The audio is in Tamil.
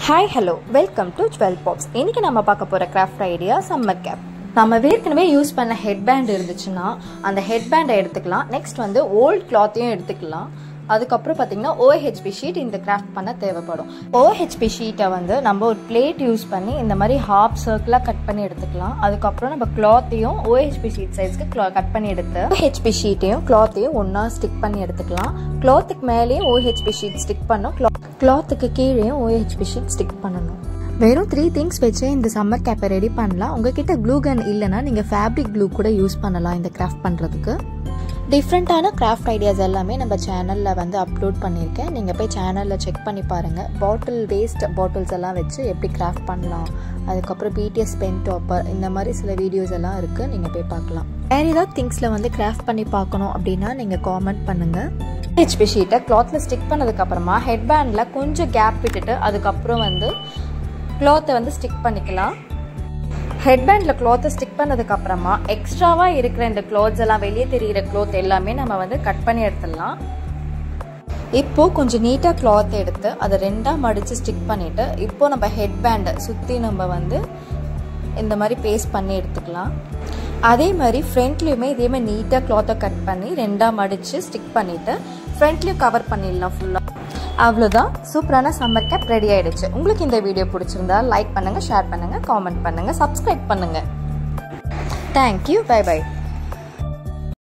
ஹாய் ஹலோ வெல்கம் டு டுவெல் பாப்ஸ் இன்னைக்கு நம்ம பார்க்க போகிற கிராஃப்ட் ஐடியா சம்மர் கேப் நம்ம ஏற்கனவே யூஸ் பண்ண ஹெட் பேண்ட் இருந்துச்சுன்னா அந்த ஹெட் பேண்டை எடுத்துக்கலாம் நெக்ஸ்ட் வந்து ஓல்ட் கிளாத்தையும் எடுத்துக்கலாம் அதுக்கப்புறம் பார்த்தீங்கன்னா ஓஹெச்பி ஷீட் இந்த கிராஃப்ட் பண்ண தேவைப்படும் ஓஹெச்பி ஷீட்டை வந்து நம்ம ஒரு பிளேட் யூஸ் பண்ணி இந்த மாதிரி ஹாஃப் சர்க்கிளாக கட் பண்ணி எடுத்துக்கலாம் அதுக்கப்புறம் நம்ம கிளாத்தையும் ஓஹெச்பி ஷீட் சைஸ்க்கு க்ளா கட் பண்ணி எடுத்து ஓஹெச்பி ஷீட்டையும் கிளாத்தையும் ஒன்றா ஸ்டிக் பண்ணி எடுத்துக்கலாம் கிளாத்துக்கு மேலேயும் ஓஹெச்பி ஷீட் ஸ்டிக் பண்ணோம் கிளாத்துக்கு கீழேயும் ஓஹெச்பி ஷீட் ஸ்டிக் பண்ணணும் வெறும் த்ரீ திங்ஸ் வச்சு இந்த சம்மர் கேப்பை ரெடி பண்ணலாம் உங்ககிட்ட க்ளூ கன் இல்லைன்னா நீங்கள் ஃபேப்ரிக் க்ளூ கூட யூஸ் பண்ணலாம் இந்த கிராஃப்ட் பண்ணுறதுக்கு டிஃப்ரெண்ட்டான கிராஃப்ட் ஐடியாஸ் எல்லாமே நம்ம சேனலில் வந்து அப்லோட் பண்ணியிருக்கேன் நீங்கள் போய் சேனலில் செக் பண்ணி பாருங்கள் பாட்டில் வேஸ்ட் பாட்டில்ஸ் எல்லாம் வச்சு எப்படி கிராஃப்ட் பண்ணலாம் அதுக்கப்புறம் பிடிஎஸ் பென் டாப்பர் இந்த மாதிரி சில வீடியோஸ் எல்லாம் இருக்குது நீங்கள் போய் பார்க்கலாம் வேறு ஏதாவது திங்ஸில் வந்து கிராஃப்ட் பண்ணி பார்க்கணும் அப்படின்னா நீங்கள் காமெண்ட் பண்ணுங்கள் ஹெச்பி ஷீட்டை கிளாத்தில் ஸ்டிக் பண்ணதுக்கப்புறமா ஹெட் பேண்டில் கொஞ்சம் கேப் விட்டுட்டு அதுக்கப்புறம் வந்து கிளாத்தை வந்து ஸ்டிக் பண்ணிக்கலாம் ஹெட் பேண்டில் க்ளாத்தை ஸ்டிக் பண்ணதுக்கப்புறமா எக்ஸ்ட்ராவாக இருக்கிற இந்த க்ளாத்ஸ் எல்லாம் வெளியே தெரிகிற க்ளாத் எல்லாமே நம்ம வந்து கட் பண்ணி எடுத்துடலாம் இப்போது கொஞ்சம் நீட்டாக கிளாத் எடுத்து அதை ரெண்டாக மடித்து ஸ்டிக் பண்ணிவிட்டு இப்போது நம்ம ஹெட் பேண்டை சுற்றி நம்ம வந்து இந்த மாதிரி பேஸ்ட் பண்ணி எடுத்துக்கலாம் அதே மாதிரி ஃப்ரண்ட்லேயுமே இதே மாதிரி நீட்டாக க்ளாத்தை கட் பண்ணி ரெண்டாக மடித்து ஸ்டிக் பண்ணிவிட்டு ஃப்ரண்ட்லேயும் கவர் பண்ணிடலாம் ஃபுல்லாக அவ்வளோதான் சூப்பரான சம்மர் கேப் ரெடி ஆயிடுச்சு உங்களுக்கு இந்த வீடியோ பிடிச்சிருந்தா லைக் பண்ணுங்கள் ஷேர் பண்ணுங்கள் காமெண்ட் பண்ணுங்கள் சப்ஸ்கிரைப் பண்ணுங்கள் தேங்க்யூ பை பை